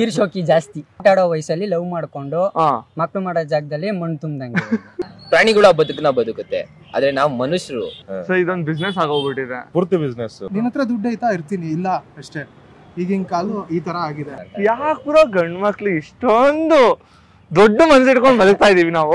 ಹುಡುಗಿರ್ ಶೋಕಿ ಜಾಸ್ತಿ ಆಟ ಆಡೋ ವಯಸ್ಸಲ್ಲಿ ಲವ್ ಮಾಡ್ಕೊಂಡು ಹಾ ಮಕ್ಳು ಮಾಡೋ ಜಾಗದಲ್ಲಿ ಮಣ್ಣು ತುಂಬ್ದಂಗೆ ಪ್ರಾಣಿಗಳು ಆ ಬದುಕನ್ನ ಬದುಕುತ್ತೆ ಆದ್ರೆ ನಾವು ಮನುಷ್ಯರು ಸೊ ಇದೊಂದು ಬಿಸ್ನೆಸ್ ಆಗೋಗ್ಬಿಟ್ಟಿದೆ ಪೂರ್ತಿ ಬಿಸ್ನೆಸ್ ನಿನ್ನ ಹತ್ರ ದುಡ್ಡು ಐತಾ ಇರ್ತೀನಿ ಇಲ್ಲ ಅಷ್ಟೇ ಈಗಿನ ಕಾಲು ಈ ತರ ಆಗಿದೆ ಯಾಕೆ ಬ್ರೋ ಗಂಡ್ ಮಕ್ಳು ಇಷ್ಟೊಂದು ದೊಡ್ಡ ಮನ್ಸು ಇಟ್ಕೊಂಡು ಬದುಕ್ತಾ ಇದೀವಿ ನಾವು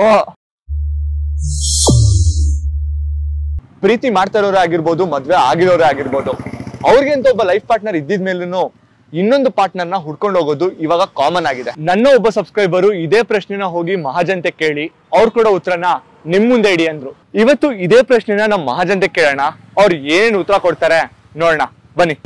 ಪ್ರೀತಿ ಮಾಡ್ತಾ ಇರೋರೇ ಆಗಿರ್ಬೋದು ಮದ್ವೆ ಆಗಿರೋರೇ ಆಗಿರ್ಬೋದು ಅವ್ರಿಗೆ ಅಂತ ಒಬ್ಬ ಲೈಫ್ ಪಾರ್ಟ್ನರ್ ಇದ್ದಿದ್ ಮೇಲೂ ಇನ್ನೊಂದು ಪಾರ್ಟ್ನರ್ ನ ಹುಡ್ಕೊಂಡು ಹೋಗೋದು ಇವಾಗ ಕಾಮನ್ ಆಗಿದೆ ನನ್ನ ಒಬ್ಬ ಸಬ್ಸ್ಕ್ರೈಬರು ಇದೇ ಪ್ರಶ್ನೆನ ಹೋಗಿ ಮಹಾಜನತೆ ಕೇಳಿ ಅವ್ರು ಕೊಡೋ ಉತ್ತರನ ನಿಮ್ ಮುಂದೆ ಇಡಿ ಅಂದ್ರು ಇವತ್ತು ಇದೇ ಪ್ರಶ್ನೆನ ನಮ್ಮ ಮಹಾಜನತೆ ಕೇಳೋಣ ಅವ್ರು ಏನ್ ಉತ್ತರ ಕೊಡ್ತಾರೆ ನೋಡೋಣ ಬನ್ನಿ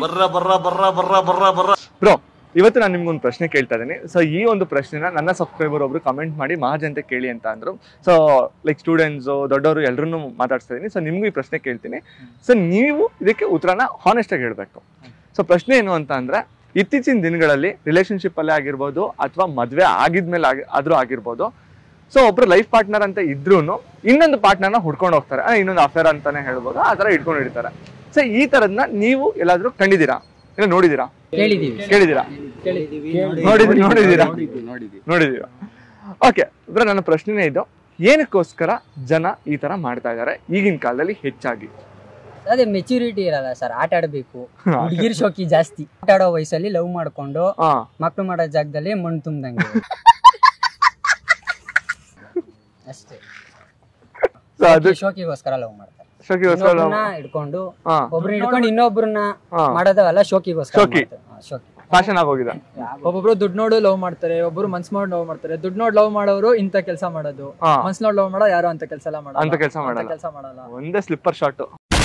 ಬ್ರೋ ಇವತ್ತು ನಾನು ನಿಮ್ಗೊಂದು ಪ್ರಶ್ನೆ ಕೇಳ್ತಾ ಇದ್ದೀನಿ ಸೊ ಈ ಒಂದು ಪ್ರಶ್ನೆನ ನನ್ನ ಸಬ್ಸ್ಕ್ರೈಬರ್ ಒಬ್ರು ಕಮೆಂಟ್ ಮಾಡಿ ಮಹಾಜನತೆ ಕೇಳಿ ಅಂತ ಅಂದ್ರು ಸೊ ಲೈಕ್ ಸ್ಟೂಡೆಂಟ್ಸ್ ದೊಡ್ಡವರು ಎಲ್ಲರನ್ನೂ ಮಾತಾಡ್ಸ್ತಾ ಇದೀನಿ ಸೊ ನಿಮ್ಗೂ ಈ ಪ್ರಶ್ನೆ ಕೇಳ್ತೀನಿ ಸೊ ನೀವು ಇದಕ್ಕೆ ಉತ್ತರನ ಹಾನೆಸ್ಟ್ ಆಗಿ ಹೇಳ್ಬೇಕು ಸೊ ಪ್ರಶ್ನೆ ಏನು ಅಂತ ಅಂದ್ರೆ ಇತ್ತೀಚಿನ ದಿನಗಳಲ್ಲಿ ರಿಲೇಶನ್ಶಿಪ್ ಅಲ್ಲೇ ಆಗಿರ್ಬೋದು ಅಥವಾ ಮದ್ವೆ ಆಗಿದ್ಮೇಲೆ ಆಗಿ ಆದ್ರೂ ಆಗಿರ್ಬೋದು ಸೊ ಒಬ್ರು ಲೈಫ್ ಪಾರ್ಟ್ನರ್ ಅಂತ ಇದ್ರೂ ಇನ್ನೊಂದು ಪಾರ್ಟ್ನರ್ನ ಹುಡ್ಕೊಂಡು ಹೋಗ್ತಾರೆ ಅಂದ್ರೆ ಇನ್ನೊಂದು ಅಫೇರ್ ಅಂತಾನೆ ಹೇಳ್ಬೋದು ಆ ತರ ಇಟ್ಕೊಂಡು ಇಡ್ತಾರೆ ಸೊ ಈ ತರದ್ನ ನೀವು ಎಲ್ಲಾದ್ರೂ ಕಂಡಿದ್ದೀರಾ ಇಲ್ಲ ನೋಡಿದೀರಾ ಕೇಳಿದೀವಿ ಕೇಳಿದೀರಾ ನೋಡಿದ್ ನೋಡಿದೀರಾ ನೋಡಿದೀರಾ ಓಕೆ ಬ್ರ ನನ್ನ ಪ್ರಶ್ನೆನೇ ಇದು ಏನಕ್ಕೋಸ್ಕರ ಜನ ಈ ತರ ಮಾಡ್ತಾ ಇದ್ದಾರೆ ಈಗಿನ ಕಾಲದಲ್ಲಿ ಹೆಚ್ಚಾಗಿ ಅದೇ ಮೆಚುರಿಟಿ ಇರಲ್ಲ ಸರ್ ಆಟ ಆಡ್ಬೇಕು ಹುಡುಗಿರ್ ಶೋಕಿ ಜಾಸ್ತಿ ಆಟ ಆಡೋ ವಯಸ್ಸಲ್ಲಿ ಲವ್ ಮಾಡ್ಕೊಂಡು ಹಾ ಮಕ್ಳು ಮಾಡೋ ಜಾಗದಲ್ಲಿ ಮಣ್ಣು ತುಂಬ್ದಂಗೆ ಅಷ್ಟೇ ಸೊ ಅದು ಶೋಕಿಗೋಸ್ಕರ ಲವ್ ಮಾಡ್ತಾರೆ ಶೋಕಿಗೋಸ್ಕರ ಇನ್ನೊಬ್ರನ್ನ ಹಿಡ್ಕೊಂಡು ಹಾ ಒಬ್ರು ಹಿಡ್ಕೊಂಡು ಇನ್ನೊಬ್ರನ್ನ ಹಾ ಮಾಡೋದಲ್ಲ ಶೋಕಿಗೋಸ್ಕರ ಶೋಕಿ. ಮಾಡ್ತಾರೆ. ಹಾ, ಶೋಕಿ ಫ್ಯಾಷನ್ ಆಗೋಗಿದೆ ಒಬ್ಬೊಬ್ರು ದುಡ್ಡು ನೋಡು ಲವ್ ಮಾಡ್ತಾರೆ ಒಬ್ಬರು ಮನ್ಸ್ ಮಾಡಿ ಲವ್ ಮಾಡ್ತಾರೆ ದುಡ್ಡು ನೋಡಿ ಲವ್ ಮಾಡೋರು ಇಂಥ ಕೆಲಸ ಮಾಡೋದು ಹಾ ಮನ್ಸ್ ನೋಡಿ ಲವ್ ಮಾಡೋ ಯಾರು ಅಂತ ಕೆಲಸ ಎಲ್ಲ ಮಾಡಲ್ಲ ಅಂತ ಕೆಲಸ ಮಾಡಲ್ಲ ಕೆಲಸ ಮಾಡಲ್ಲ ಒಂದೇ ಸ್ಲಿಪ್ಪರ್ ಶಾಟ್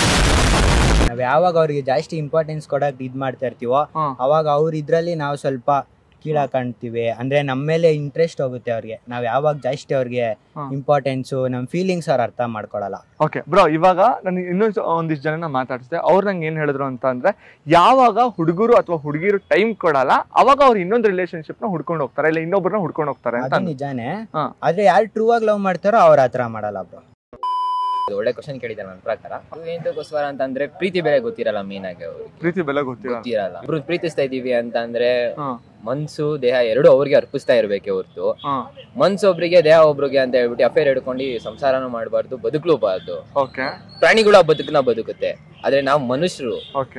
ನಾವ್ ಯಾವಾಗ ಅವ್ರಿಗೆ ಜಾಸ್ತಿ ಇಂಪಾರ್ಟೆನ್ಸ್ ಕೊಡಕ್ ಇದ್ ಮಾಡ್ತಾ ಇರ್ತೀವೋ ಹಾ. ಅವಾಗ ಅವ್ರ ಇದ್ರಲ್ಲಿ ನಾವು ಸ್ವಲ್ಪ ಕೀಳ ಕಾಣ್ತೀವಿ ಅಂದ್ರೆ ನಮ್ಮ ಮೇಲೆ ಇಂಟ್ರೆಸ್ಟ್ ಹೋಗುತ್ತೆ ಅವ್ರಿಗೆ ನಾವ್ ಯಾವಾಗ ಜಾಸ್ತಿ ಅವ್ರಿಗೆ ಹಾ. ಇಂಪಾರ್ಟೆನ್ಸು ನಮ್ ಫೀಲಿಂಗ್ಸ್ ಅವ್ರು ಅರ್ಥ ಮಾಡ್ಕೊಳಲ್ಲ ಓಕೆ ಬ್ರೋ ಇವಾಗ ನಾನು ಇನ್ನೊಂದು ಒಂದಿಷ್ಟು ಜನ ಮಾತಾಡಿಸಿದೆ ಅವ್ರು ನಂಗೆ ಏನ್ ಹೇಳಿದ್ರು ಅಂತ ಅಂದ್ರೆ ಯಾವಾಗ ಹುಡುಗರು ಅಥವಾ ಹುಡುಗಿರು ಟೈಮ್ ಕೊಡಲ್ಲ ಅವಾಗ ಅವ್ರು ಇನ್ನೊಂದು ರಿಲೇಶನ್ಶಿಪ್ ನ ಹುಡ್ಕೊಂಡು ಹೋಗ್ತಾರೆ ಇಲ್ಲ ಇನ್ನೊಬ್ಬರನ್ನ ಹುಡ್ಕೊಂಡು ಹೋಗ್ತಾರೆ ಅಂತ ಅದು ಅಂದ್ರು. ನಿಜಾನೇ ಹಾ. ಆದ್ರೆ ಯಾರು ಟ್ರೂ ಆಗಿ ಲವ್ ಮಾಡ್ತಾರೋ ಅವ್ರ ಹತ್ರ ಮಾಡಲ್ಲ ಬ್ರೋ ಇದು ಒಳ್ಳೆ ಕ್ವಶನ್ ಕೇಳಿದ್ದಾರೆ ನನ್ನ ಪ್ರಕಾರ ಏನಕ್ಕೋಸ್ಕರ ಅಂತಂದ್ರೆ ಪ್ರೀತಿ ಬೆಲೆ ಗೊತ್ತಿರಲ್ಲ ಮೇನ್ ಆಗಿ ಅವ್ರಿಗೆ ಪ್ರೀತಿ ಬೆಲೆ ಗೊತ್ತಿಲ್ಲ ಗೊತ್ತಿರಲ್ಲ ಇಬ್ರು ಪ್ರೀತಿಸ್ತಾ ಇದೀವಿ ಅಂತ ಅಂದ್ರೆ ಹಾ. ಮನ್ಸು ದೇಹ ಎರಡು ಅವ್ರಿಗೆ ಅರ್ಪಿಸ್ತಾ ಇರ್ಬೇಕೆ ಹೊರ್ತು ಹಾ ಮನ್ಸು ಒಬ್ರಿಗೆ ದೇಹ ಒಬ್ರಿಗೆ ಅಂತ ಹೇಳ್ಬಿಟ್ಟು ಅಫೇರ್ ಹಿಡ್ಕೊಂಡು ಸಂಸಾರನೂ ಮಾಡಬಾರ್ದು ಬದುಕಲೂಬಾರ್ದು ಓಕೆ ಪ್ರಾಣಿಗಳು ಆ ಬದುಕನ್ನ ಬದುಕುತ್ತೆ ಆದ್ರೆ ನಾವು ಮನುಷ್ಯರು ಓಕೆ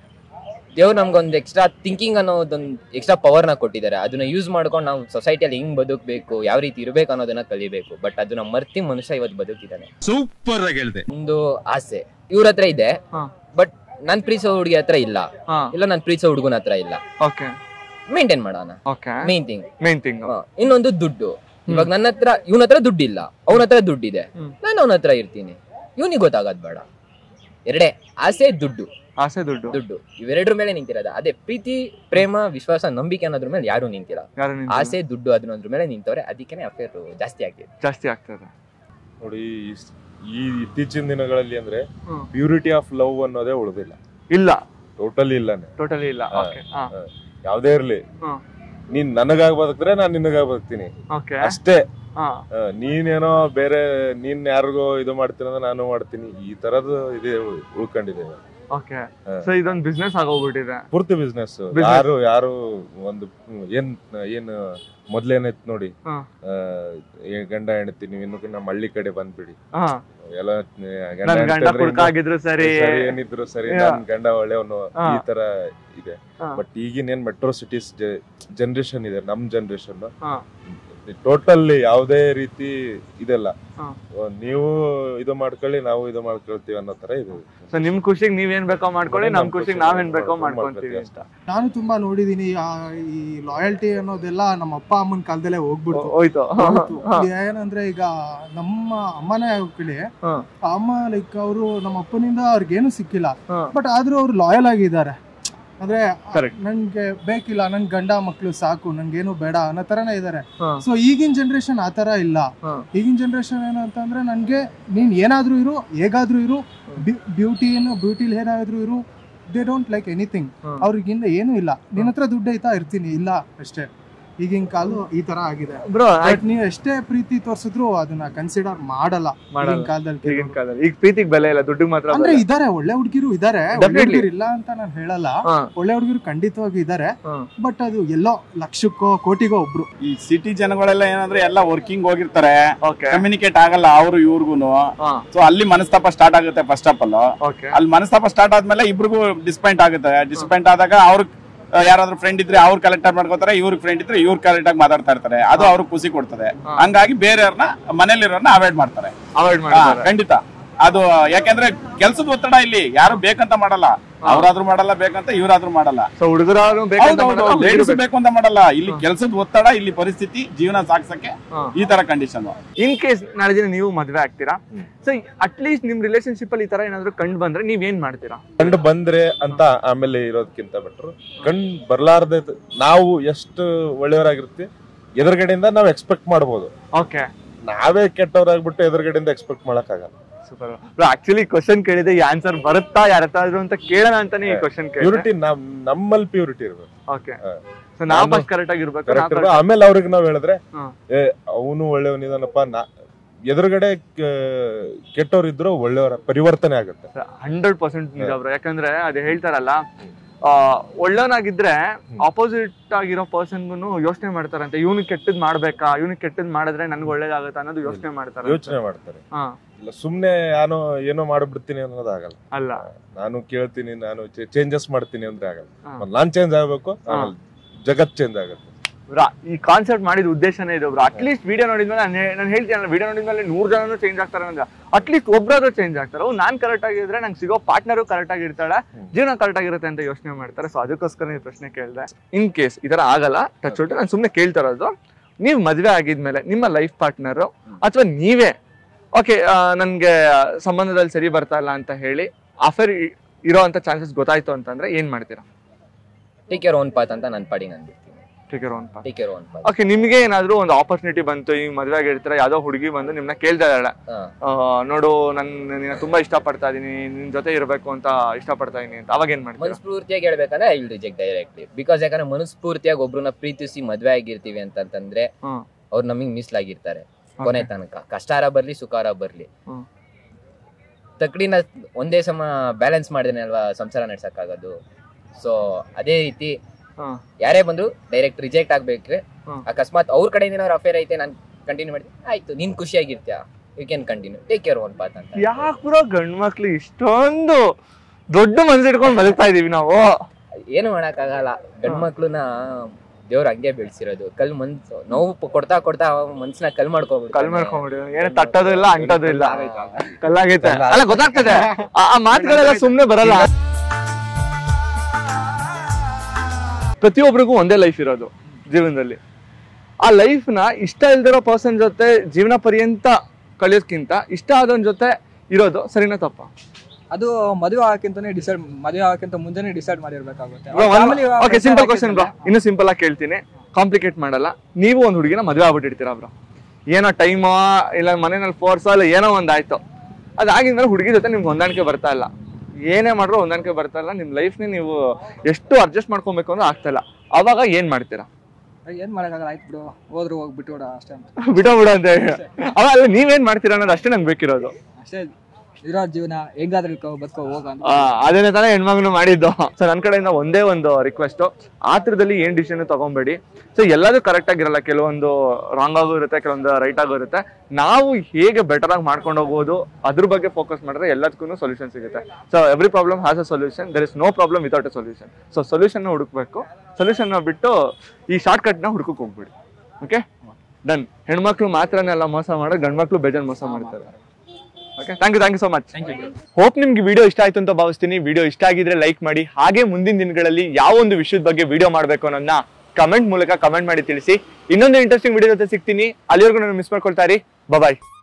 ದೇವ್ರು ನಮ್ಗೊಂದು ಎಕ್ಸ್ಟ್ರಾ ಥಿಂಕಿಂಗ್ ಅನ್ನೋದೊಂದು ಎಕ್ಸ್ಟ್ರಾ ಪವರ್ನ ಕೊಟ್ಟಿದ್ದಾರೆ ಅದನ್ನ ಯೂಸ್ ಮಾಡ್ಕೊಂಡು ನಾವು ಸೊಸೈಟಿಯಲ್ಲಿ ಹೆಂಗ್ ಬದುಕಬೇಕು ಯಾವ ರೀತಿ ಇರಬೇಕು ಅನ್ನೋದನ್ನ ಕಲಿಬೇಕು ಬಟ್ ಅದನ್ನ ಮರ್ತಿ ಮನುಷ್ಯ ಇವತ್ತು ಬದುಕಿದ್ದಾನೆ ಸೂಪರ್ ಆಗಿ ಹೇಳ್ದೆ ಒಂದು ಆಸೆ ಇವ್ರ ಹತ್ರ ಇದೆ ಹಾ. ಬಟ್ ನಾನ್ ಪ್ರೀತಿಸೋ ಹುಡುಗಿ ಹತ್ರ ಇಲ್ಲ ಹಾ ಇಲ್ಲ ನಾನ್ ಪ್ರೀತಿಸೋ ಹುಡುಗನ ಹತ್ರ ಇಲ್ಲ ಓಕೆ ಮೇಂಟೈನ್ ಮಾಡೋಣ okay main thing main thing ಇನ್ನೊಂದು ದುಡ್ಡು ಇವಾಗ ನನ್ನ ಹತ್ರ ಇವನ ಹತ್ರ ದುಡ್ಡಿಲ್ಲ ಅವನ ಹತ್ರ ದುಡ್ಡಿದೆ ಹ್ಮ್. ನಾನು ಅವನ ಹತ್ರ ಇರ್ತೀನಿ ಇವನಿಗೆ ಗೊತ್ತಾಗದ್ ಬೇಡ ಎರಡೇ ಆಸೆ ದುಡ್ಡು ಆಸೆ ದುಡ್ಡು ದುಡ್ಡು ಇವೆರಡ್ರ ಮೇಲೆ ನಿಂತಿರೋದು ಅದೇ ಪ್ರೀತಿ ಪ್ರೇಮ ವಿಶ್ವಾಸ ನಂಬಿಕೆ ಅನ್ನೋದ್ರ ಮೇಲೆ ಯಾರು ನಿಂತಿಲ್ಲ ಯಾರು ನಿಂತಿಲ್ಲ? ಆಸೆ ದುಡ್ಡು ಅದನ್ನೋದ್ರ ಮೇಲೆ ನಿಂತವ್ರೆ ಅದಕ್ಕೇನೆ ಅಫೇರ್ ಜಾಸ್ತಿ ಆಗ್ತಿದೆ ಜಾಸ್ತಿ ಆಗ್ತದೆ ನೋಡಿ ಈ- ಈ ಇತ್ತೀಚಿನ ದಿನಗಳಲ್ಲಿ ಅಂದ್ರೆ ಹ್ಮ್. ಪ್ಯೂರಿಟಿ ಆಫ್ ಲವ್ ಅನ್ನೋದೇ ಉಳಿದಿಲ್ಲ ಇಲ್ಲ ಟೋಟಲಿ ಇಲ್ಲನೆ ಟೋಟಲಿ ಇಲ್ಲ ಹಾ. ಓಕೆ ಹಾ ಯಾವ್ದೇ ಇರ್ಲಿ ಹ್ಮ್. ನೀನ್ ನನಗಾಗಿ ಬದುಕಿದ್ರೆ ನಾನ್ ನಿನಗಾಗಿ ಬದುಕ್ತೀನಿ ಓಕೆ ಅಷ್ಟೇ ಹಾ ಆ, ನೀನೇನೋ ಬೇರೆ ನೀನ್ ಯಾರಿಗೋ ಇದು ಮಾಡ್ತೀನಿ ಅಂದ್ರೆ ನಾನು ಮಾಡ್ತೀನಿ ಈ ತರದ್ದು ಇದೆ ಉಳ್ಕೊಂಡಿದೆ ಓಕೆ ಹಾ. ಸೊ ಇದೊಂದು ಬಿಸ್ನೆಸ್ ಆಗೋಗ್ಬಿಟ್ಟಿದೆ ಪೂರ್ತಿ ಬಿಸ್ನೆಸ್ Business. ಯಾರು ಯಾರು ಒಂದು ಹ್ಮ್, ಏನ್ ಏನ್ ಮೊದ್ಲೇನೈತ್ ನೋಡಿ ಹಾ. ಆ, ಏ- ಗಂಡ ಹೆಂಡತಿ ನೀವು ಇನ್ನು ನಮ್ಮ ಹಳ್ಳಿ ಕಡೆ ಬಂದ್ಬಿಡಿ ಹಾ ಎಲ್ಲ ಗಂಡ ನನ್ ಹೆಂಡ್ತಿ ಗಂಡ ಅಂದ್ರೆ ಕುಡ್ಕ ಇನ್ನು- ಆಗಿದ್ರು ಸರಿ ಸರಿ ಏನಿದ್ರು ಸರಿ Yeah. ನನ್ ಗಂಡ ಒಳ್ಳೆಯವನು ಹಾ. ಈ ತರ ಇದೆ ಹಾ. ಬಟ್ ಈಗಿನ ಏನ್ ಮೆಟ್ರೋ ಸಿಟೀಸ್ ಜನರೇಷನ್ ಇದೆ ನಮ್ ಜನರೇಷನ್ ಹಾ. ಟೋಟಲ್ ಯಾವುದೇ ರೀತಿ ಇದೆಲ್ಲ ಹಾ. ಓ, ನೀವು ಇದು ಮಾಡ್ಕೊಳ್ಳಿ ನಾವು ಇದು ಮಾಡ್ಕೊಳ್ತೀವಿ ಅನ್ನೋ ತರ ಇದು ಸೊ ನಿಮ್ ಖುಷಿಗೆ ನೀವೇನ್ ಬೇಕೋ ಮಾಡ್ಕೊಳ್ಳಿ ನಮ್ ನಮ್ ಖುಷಿಗೆ ಖುಷಿಗೆ ನಾವೇನ್ ಬೇಕೋ ಮಾಡ್ಕೊಂತೀವಿ ಮಾಡ್ಕೊಂತೀವಿ ಅಂತ ನಾನು ತುಂಬಾ ನೋಡಿದೀನಿ ಆ, ಈ ಲಾಯಲ್ಟಿ ಅನ್ನೋದೆಲ್ಲ ನಮ್ಮ ಅಪ್ಪ ಅಮ್ಮನ ಕಾಲದಲ್ಲೇ ಹೋಗ್ಬಿಡ್ತು ಹೋಯ್ತು ಹೋಯ್ತು. ಹಾ. ಏನಂದ್ರೆ ಈಗ ನಮ್ಮ ಅಮ್ಮನೇ ಹೋಗ್ಲಿ ಹಾ. ಅಮ್ಮ ಲೈಕ್ ಅವರು ನಮ್ಮ ಅಪ್ಪನಿಂದ ಅವ್ರಿಗೇನು ಸಿಕ್ಕಿಲ್ಲ ಹಾ. ಬಟ್ ಆದ್ರೂ ಅವ್ರು ಲಾಯಲ್ ಆಗಿದ್ದಾರೆ ಅಂದ್ರೆ Correct. ನನ್ಗೆ ಬೇಕಿಲ್ಲ ನನ್ ಗಂಡ ಮಕ್ಳು ಸಾಕು ನನ್ಗೇನು ಬೇಡ ಅನ್ನೋ ತರನೇ ಇದಾರೆ ಹಾ. ಸೊ ಈಗಿನ ಜನರೇಷನ್ ಆ ತರ ಇಲ್ಲ ಹಾ. ಈಗಿನ ಜನರೇಷನ್ ಏನಂತಂದ್ರೆ ನನ್ಗೆ ನೀನ್ ಏನಾದ್ರೂ ಇರು ಹೇಗಾದ್ರೂ ಇರು ಬ್ಯೂಟಿ ಏನು ಬ್ಯೂಟಿಲಿ ಏನಾದ್ರೂ ಇರು they don't like anything hmm. ಅವ್ರಿಗಿಂದ ಏನೂ ಇಲ್ಲ ನಿನ್ನ ಹತ್ರ ದುಡ್ಡು ಐತಾ ಇರ್ತೀನಿ ಇಲ್ಲ ಅಷ್ಟೇ ಈಗಿನ ಕಾಲ ಈ ತರ ಆಗಿದೆ ಬ್ರೋ ಬಟ್ ನೀವು ಎಷ್ಟೇ ಪ್ರೀತಿ ತೋರ್ಸಿದ್ರು ಅದನ್ನ ಕನ್ಸಿಡರ್ ಮಾಡಲ್ಲ ಮಾಡಲ್ಲ. ಈಗಿನ ಕಾಲದಲ್ಲಿ ಈಗಿನ ಕೆಲವ್ರು. ಕಾಲದಲ್ಲಿ ಈಗ ಪ್ರೀತಿಗೆ ಬೆಲೆ ಇಲ್ಲ ದುಡ್ಡಿಗೆ ಮಾತ್ರ ಅಂದ್ರೆ ಬೆಲೆ. ಇದಾರೆ ಒಳ್ಳೆ ಹುಡುಗಿರು ಇದಾರೆ Definitely. ಹುಡುಗಿರು ಇಲ್ಲ ಅಂತ ನಾನು ಹೇಳಲ್ಲ ಹಾ, ಒಳ್ಳೆ ಹುಡುಗಿರು ಖಂಡಿತವಾಗಿ ಇದಾರೆ ಹಾ. ಬಟ್ ಅದು ಎಲ್ಲೋ ಲಕ್ಷಕ್ಕೋ ಕೋಟಿಗೋ ಒಬ್ರು ಈ ಸಿಟಿ ಜನಗಳೆಲ್ಲ ಏನಂದ್ರೆ ಎಲ್ಲ ವರ್ಕಿಂಗ್ ಹೋಗಿರ್ತಾರೆ okay, ಕಮ್ಯುನಿಕೇಟ್ ಆಗಲ್ಲ ಅವ್ರು ಇವ್ರಿಗೂನು ಹಾ, ಸೊ ಅಲ್ಲಿ ಮನಸ್ತಾಪ ಸ್ಟಾರ್ಟ್ ಆಗುತ್ತೆ ಫಸ್ಟ್ ಆಫ್ ಆಲ್ okay. ಅಲ್ಲಿ ಮನಸ್ತಾಪ ಸ್ಟಾರ್ಟ್ ಆದ್ಮೇಲೆ ಇಬ್ರಿಗೂ ಡಿಸ್ಪಾಯಿಂಟ್ ಆಗುತ್ತೆ ಡಿಸ್ಪಾಯಿಂಟ್ ಆದಾಗ ಅವ್ರ ಯಾರಾದ್ರೂ ಫ್ರೆಂಡ್ ಇದ್ರೆ ಅವ್ರು ಕಲೆಕ್ಟ್ ಮಾಡ್ಕೋತಾರೆ ಇವ್ರ ಫ್ರೆಂಡ್ ಇದ್ರೆ ಇವ್ರು ಕರೆಕ್ಟ್ ಆಗಿ ಮಾತಾಡ್ತಾ ಇರ್ತಾರೆ ಅದು ಅವ್ರಿಗೆ ಖುಷಿ ಕೊಡ್ತದೆ ಹಾ. ಹಂಗಾಗಿ ಬೇರೆಯವ್ರನ್ನ ಮನೇಲಿರೋರ್ನ ಅವಾಯ್ಡ್ ಮಾಡ್ತಾರೆ Avoid ಹಾ, ಮಾಡ್ತಾರೆ. ಖಂಡಿತ ಅದು ಯಾಕಂದ್ರೆ ಕೆಲ್ಸದ ಒತ್ತಡ ಇಲ್ಲಿ ಯಾರು ಬೇಕಂತ ಮಾಡಲ್ಲ ಅವ್ರಾದ್ರೂ ಮಾಡಲ್ಲ ಬೇಕಂತ ಇವ್ರಾದ್ರೂ ಮಾಡಲ್ಲ ಸೊ ಹುಡುಗರು ಬೇಕಂತ ಮಾಡಲ್ಲ, ಹುಡುಗ್ರು ಲೇಡೀಸ್ ಬೇಕು. ಬೇಕು ಅಂತ ಮಾಡಲ್ಲ ಇಲ್ಲಿ ಕೆಲ್ಸದ ಒತ್ತಡ ಇಲ್ಲಿ ಪರಿಸ್ಥಿತಿ ಜೀವನ ಸಾಗ್ಸಕ್ಕೆ ಹಾ. ಈ ತರ ಕಂಡೀಷನ್ ಇನ್ ಕೇಸ್ ನಾಳೆ ದಿನ ನೀವು ಮದ್ವೆ ಆಗ್ತೀರಾ ಸೊ ಅಟ್ಲೀಸ್ಟ್ ನಿಮ್ ರಿಲೇಶನ್ಶಿಪ್ ಅಲ್ಲಿ ಈ ತರ ಏನಾದ್ರು ಕಂಡು ಬಂದ್ರೆ ನೀವ್ ಏನ್ ಮಾಡ್ತೀರಾ ಕಂಡು ಬಂದ್ರೆ ಅಂತ ಆಮೇಲೆ ಇರೋದಕ್ಕಿಂತ ಬೆಟ್ರು ಕಂಡು ಬರ್ಲಾರ್ದೆ ನಾವು ಎಷ್ಟು ಒಳ್ಳೆಯವರಾಗಿರ್ತೀವಿ ಎದುರುಗಡೆಯಿಂದ ನಾವು ಎಕ್ಸ್ಪೆಕ್ಟ್ ಮಾಡ್ಬೋದು ಓಕೆ ನಾವೇ ಕೆಟ್ಟವರಾಗ್ಬಿಟ್ಟು ಎದುರುಗಡೆಯಿಂದ ಎಕ್ಸ್ಪೆಕ್ಟ್ ಮಾಡಕ್ಕಾಗಲ್ಲ ಸೂಪರ್ ಆಕ್ಚುಲಿ ಕ್ವಶನ್ ಕೇಳಿದೆ ಈ ಆನ್ಸರ್ ಬರುತ್ತಾ ಯಾರತ್ತಾದ್ರು ಅಂತ ಕೇಳೋಣ ಅಂತಾನೆ ಈ ಕ್ವಶನ್ ಕೇಳಿದೆ ಪ್ಯೂರಿಟಿ ನಮ್ ನಮ್ಮಲ್ಲಿ ಪ್ಯೂರಿಟಿ ಇರ್ಬೇಕು ಓಕೆ ಹಾ. ಸೊ ನಾವು ನಾನು- ಫಸ್ಟ್ ಕರೆಕ್ಟ್ ಆಗಿರ್ಬೇಕು ಕರೆಕ್ಟ್ ನಾವು ಇರ್ಬೇಕು ಆಮೇಲೆ ಅವ್ರಿಗೆ ನಾವ್ ಹೇಳಿದ್ರೆ ಹಾ. ಏ ಅವನು ಒಳ್ಳೆಯವನಿದಾನಪ್ಪ ನಾ ಎದುರುಗಡೆ ಕೆಟ್ಟವ್ರು ಇದ್ರು ಒಳ್ಳೆಯವರ ಪರಿವರ್ತನೆ ಆಗುತ್ತೆ ಹಂಡ್ರೆಡ್ ಪರ್ಸೆಂಟ್ ನಿಜ ಬ್ರೋ ಯಾಕಂದ್ರೆ ಅದು ಹೇಳ್ತಾರಲ್ಲ ಆ, ಒಳ್ಳೆಯವನಾಗಿದ್ರೆ ಆಪೋಸಿಟ್ ಆಗಿರೋ ಪರ್ಸನ್ಗೂ ಯೋಚನೆ ಮಾಡ್ತಾರಂತೆ ಇವನು ಕೆಟ್ಟದ್ ಮಾಡ್ಬೇಕಾ ಇವನು ಕೆಟ್ಟದ್ ಮಾಡಿದ್ರೆ ನನ್ಗೆ ಒಳ್ಳೇದಾಗತ್ತಾ ಅನ್ನೋದು ಯೋಚನೆ ಮಾಡ್ತಾರೆ ಯೋಚನೆ ಮಾಡ್ತಾರೆ ಹಾ ಇಲ್ಲ ಸುಮ್ನೆ ನಾನು ಏನೋ ಮಾಡ್ಬಿಡ್ತೀನಿ ಅನ್ನೋದಾಗಲ್ಲ ಅಲ್ಲ ನಾನು ಕೇಳ್ತೀನಿ ನಾನು ಚೇಂಜಸ್ ಮಾಡ್ತೀನಿ ಅಂದ್ರೆ ಆಗಲ್ಲ ಹಾ. ಮೊದ್ಲು ನಾನ್ ಚೇಂಜ್ ಆಗ್ಬೇಕು ಆಮೇಲೆ ಜಗತ್ ಚೇಂಜ್ ಆಗುತ್ತೆ ಬ್ರಾ ಈ ಕಾನ್ಸೆಪ್ಟ್ ಮಾಡಿದ ಉದ್ದೇಶನೇ ಇದು ಬ್ರೋ ಅಟ್ಲೀಸ್ಟ್ ವಿಡಿಯೋ ನೋಡಿದ್ಮೇಲೆ ನಾನು ನಾನು ಹೇಳ್ತೀನಿ ವಿಡಿಯೋ ನೋಡಿದ್ಮೇಲೆ ನೂರು ಜನನು ಚೇಂಜ್ ಆಗ್ತಾರೆ ಅಂದ್ರೆ ಅಟ್ಲೀಸ್ಟ್ ಒಬ್ಬರಾದ್ರೂ ಚೇಂಜ್ ಆಗ್ತಾರೆ ನಾನು ಕರೆಕ್ಟ್ ಆಗಿದ್ರೆ ನಂಗೆ ಸಿಗೋ ಪಾರ್ಟ್ನರು ಕರೆಕ್ಟ್ ಆಗಿರ್ತಾಳೆ ಜೀವನ ಕರೆಕ್ಟ್ ಆಗಿರುತ್ತೆ ಅಂತ ಯೋಚನೆ ಮಾಡ್ತಾರೆ ಸೊ ಅದಕ್ಕೋಸ್ಕರ ಈ ಪ್ರಶ್ನೆ ಕೇಳಿದೆ ಇನ್ ಕೇಸ್ ಈ ತರ ಆಗಲ್ಲ ಟಚ್ ಹೊಟ್ಟು ನಾನು ಸುಮ್ಮನೆ ಕೇಳ್ತಾ ಇರೋದು ನೀವು ಮದುವೆ ಆಗಿದ್ಮೇಲೆ ನಿಮ್ಮ ಲೈಫ್ ಪಾರ್ಟ್ನರು ಅಥವಾ ನೀವೇ ಓಕೆ ನನಗೆ ಸಂಬಂಧದಲ್ಲಿ ಸರಿ ಬರ್ತಾ ಇಲ್ಲ ಅಂತ ಹೇಳಿ ಆಫರ್ ಇರೋ ಅಂತ ಚಾನ್ಸಸ್ ಗೊತ್ತಾಯ್ತು ಅಂತಂದ್ರೆ ಏನ್ ಮಾಡ್ತೀರಾ ಟೇಕ್ ಯೋರ್ ಓನ್ ಪಾತ್ ಅಂತ ನನ್ನ ಪಾಡಿ ನಾನು ಬಿಡ್ತೀನಿ take your own path take your own path okay ನಿಮ್ಗೆ ಏನಾದ್ರು ಒಂದು ಆಪರ್ಚುನಿಟಿ ಬಂತು ಈಗ ಮದುವೆ ಆಗಿರ್ತೀರ ಯಾವ್ದೋ ಹುಡುಗಿ ಬಂದು ನಿಮ್ನ ಕೇಳ್ತಾ ಇದ್ದಾಳೆ ಆ, ನೋಡು ನನ್ ನಿನ್ನ ತುಂಬಾ ಇಷ್ಟಪಡ್ತಾ ಇದೀನಿ ನಿನ್ ಜೊತೆ ಇರ್ಬೇಕು ಅಂತ ಇಷ್ಟಪಡ್ತಾ ಇದೀನಿ ಅಂತ ಅವಾಗ ಏನ್ ಮಾಡ್ತೀರಾ ಮನಸ್ಫೂರ್ತಿಯಾಗಿ ಹೇಳ್ಬೇಕಂದ್ರೆ I will reject directly because ಯಾಕಂದ್ರೆ ಮನಸ್ಫೂರ್ತಿಯಾಗಿ ಒಬ್ರನ್ನ ಪ್ರೀತಿಸಿ ಮದ್ವೆ ಆಗಿರ್ತೀವಿ ಅಂತಂತಂದ್ರೆ ಹ್ಮ್. ಅವ್ರು ನಮಗೆ ಮೀಸಲಾಗಿರ್ತಾರೆ ಕೊನೆ ತನಕ ಕಷ್ಟಾರ ಬರ್ಲಿ ಸುಖಾರ ಬರ್ಲಿ ಹ್ಮ್. ತಕ್ಕಡಿನ ಒಂದೇ ಸಮ ಬ್ಯಾಲೆನ್ಸ್ ಮಾಡಿದ್ರೆ ಅಲ್ವಾ ಸಂಸಾರ ನಡ್ಸಕ್ಕಾಗೋದು ಸೊ ಅದೇ ರೀತಿ ಹ್ಮ್. ಯಾರೇ ಬಂದ್ರು ಡೈರೆಕ್ಟ್ ರಿಜೆಕ್ಟ್ ಆಗ್ಬೇಕ್ರೆ ಹ್ಮ್. ಅಕಸ್ಮಾತ್ ಅವ್ರ ಕಡೆಯಿಂದ ಏನಾದ್ರು ಅಫೇರ್ ಐತೆ ನಾನು ಕಂಟಿನ್ಯೂ ಮಾಡಿದ್ರೆ ಆಯ್ತು ನೀನ್ ಖುಷಿಯಾಗಿರ್ತೀಯ you can continue take care own path ಅಂತ ಯಾಕೆ ಬ್ರೋ ಗಂಡ್ ಮಕ್ಳು ಇಷ್ಟೊಂದು ದೊಡ್ಡ ಮನ್ಸು ಇಟ್ಕೊಂಡು ಬದುಕ್ತಾ ಇದೀವಿ ನಾವು ಏನು ಮಾಡಕ್ಕಾಗಲ್ಲ ಗಂಡ್ ಮಕ್ಳನ್ನ ದೇವ್ರ ಹಂಗೆ ಬೆಳ್ಸಿರೋದು ಕಲ್ ಮನ್ಸು ನೋವು ಪ- ಕೊಡ್ತಾ ಕೊಡ್ತಾ ಮನ್ಸನ್ನ ಕಲ್ ಮಾಡ್ಕೊಬಿಡ್ತಾರೆ ಕಲ್ ಮಾಡ್ಕೊಂಡ್ಬಿಡಿ ಏನು ತಟ್ಟೋದು ಇಲ್ಲ ಅಂಟೋದು ಇಲ್ಲ ಕಲ್ಲಾಗೈತೆ ಅಲ್ಲ ಗೊತ್ತಾಗ್ತದೆ ಆ ಆ ಮಾತುಗಳೆಲ್ಲ ಸುಮ್ನೆ ಬರಲ್ಲ ಪ್ರತಿಯೊಬ್ಬರಿಗೂ ಒಂದೇ ಲೈಫ್ ಇರೋದು ಜೀವನದಲ್ಲಿ ಆ ಲೈಫ್ ನ ಇಷ್ಟ ಇಲ್ದಿರೋ ಪರ್ಸನ್ ಜೊತೆ ಜೀವನ ಪರ್ಯಂತ ಕಳಿಯೋದ್ಕಿಂತ ಇಷ್ಟ ಆದವನ್ ಜೊತೆ ಇರೋದು ಸರಿನಾ ತಪ್ಪ ಅದು ಮದುವೆ ಆಗಕ್ಕಿಂತಾನೆ ಡಿಸೈಡ್ ಮದುವೆ ಆಗಕ್ಕಿಂತ ಮುಂಚೆನೆ ಡಿಸೈಡ್ ಮಾಡಿರ್ಬೇಕಾಗುತ್ತೆ Family okay pressure simple question bro ಹಾಕಿದ್ಮೇಲೆ- ಇನ್ನು ಸಿಂಪಲ್ ಆಗಿ ಕೇಳ್ತೀನಿ ಕಾಂಪ್ಲಿಕೇಟ್ ಮಾಡಲ್ಲ ನೀವು ಒಂದು ಹುಡುಗಿನ ಮದುವೆ ಆಗ್ಬಿಟ್ಟಿರ್ತೀರಾ ಬ್ರೋ ಏನೋ ಟೈಮೋ ಇಲ್ಲ ಮನೆಯಲ್ಲಿ ಫೋರ್ಸೋ ಇಲ್ಲ ಏನೋ ಒಂದಾಯ್ತು ಅದಾಗಿದ್ಮೇಲೆ ಹುಡುಗಿ ಜೊತೆ ನಿಮ್ಗೆ ಹೊಂದಾಣಿಕೆ ಬರ್ತಾ ಇಲ್ಲ ಏನೇ ಮಾಡ್ರು ಹೊಂದಾಣಿಕೆ ಬರ್ತಾ ಇಲ್ಲ ನಿಮ್ಮ ಲೈಫ್ನ ನೀವು ಎಷ್ಟು ಅಡ್ಜಸ್ಟ್ ಮಾಡ್ಕೊಬೇಕು ಅಂದ್ರೆ ಆಗ್ತಾ ಇಲ್ಲ ಅವಾಗ ಏನ್ ಮಾಡ್ತೀರಾ ಏನ್ ಮಾಡಕ್ಕಾಗಲ್ಲ ಆಯ್ತು ಬಿಡು ಹೋದ್ರು ಹೋಗ್ಬಿಟ್ಟು ಬಿಡು ಅಷ್ಟೇ ಅಂತ ಬಿಡೋ ಬಿಡೋ ಅಂತ ಹೇಳಿ ಅವಾಗ ನೀವೇನ್ ಮಾಡ್ತೀರಾ ಅನ್ನೋದು ಅಷ್ಟೇ ನಂಗೆ ಬೇಕಿರೋದು ಅಷ್ಟೇ ಇರೋ ಜೀವನ ಹೆಂಗಾದ್ರೂ ಇಳ್ಕೊ ಬದುಕೋ ಹೋಗ ಅಂತ ಆ, ಅದೇನೇ ತಾನೇ ಹೆಣ್ಮಗನು ಮಾಡಿದ್ದು ಸೊ ನನ್ನ ಕಡೆಯಿಂದ ಒಂದೇ ಒಂದು ರಿಕ್ವೆಸ್ಟ್ ಆತ್ರದಲ್ಲಿ ಏನ್ ಡಿಸಿಷನ್ ತಗೊಂಬೇಡಿ ಸೊ ಎಲ್ಲದೂ ಕರೆಕ್ಟ್ ಆಗಿರಲ್ಲ ಕೆಲವೊಂದು ರಾಂಗ್ ಆಗೋ ಇರುತ್ತೆ ಕೆಲವೊಂದು ರೈಟ್ ಆಗೋ ಇರುತ್ತೆ ನಾವು ಹೇಗೆ ಬೆಟರ್ ಆಗಿ ಮಾಡ್ಕೊಂಡು ಹೋಗ್ಬೋದು ಅದ್ರ ಬಗ್ಗೆ ಫೋಕಸ್ ಮಾಡಿದ್ರೆ ಎಲ್ಲದಕ್ಕೂ ಸೊಲ್ಯೂಷನ್ ಸಿಗುತ್ತೆ so every problem has a solution there is no problem without a solution so solution ಹುಡುಕ್ಬೇಕು ಸೊಲ್ಯೂಷನ್ ಬಿಟ್ಟು ಈ ಶಾರ್ಟ್ ಕಟ್ನ ಹುಡುಕಕ್ಕೆ ಹೋಗ್ಬಿಡಿ ಓಕೆ ಡನ್ ಹೆಣ್ಮಕ್ಳು ಮಾತ್ರನೇ ಎಲ್ಲ ಮೋಸ ಮಾಡೋ ಗಂಡ್ಮಕ್ಳು ಬೇಜಾನ್ ಮೋಸ ಮಾಡ್ತಾರೆ okay thank you thank you so much hope ನಿಮ್ಗೆ ವಿಡಿಯೋ ಇಷ್ಟ ಆಯ್ತು ಅಂತ ಭಾವಿಸ್ತೀನಿ ವಿಡಿಯೋ ಇಷ್ಟ ಆಗಿದ್ರೆ ಲೈಕ್ ಮಾಡಿ ಹಾಗೆ ಮುಂದಿನ ದಿನಗಳಲ್ಲಿ ಯಾವ ಒಂದು ವಿಷಯದ ಬಗ್ಗೆ ವಿಡಿಯೋ ಮಾಡಬೇಕು ಅನ್ನೋದನ್ನ ಕಮೆಂಟ್ ಮೂಲಕ ಕಮೆಂಟ್ ಮಾಡಿ ತಿಳಿಸಿ ಇನ್ನೊಂದು ಇಂಟ್ರೆಸ್ಟಿಂಗ್ ವಿಡಿಯೋ ಜೊತೆ ಸಿಗ್ತೀನಿ ಅಲ್ಲಿವರೆಗೂ ನಾನು ಮಿಸ್ ಮಾಡ್ಕೊಳ್ತಾ ಇರಿ ಬಾಯ್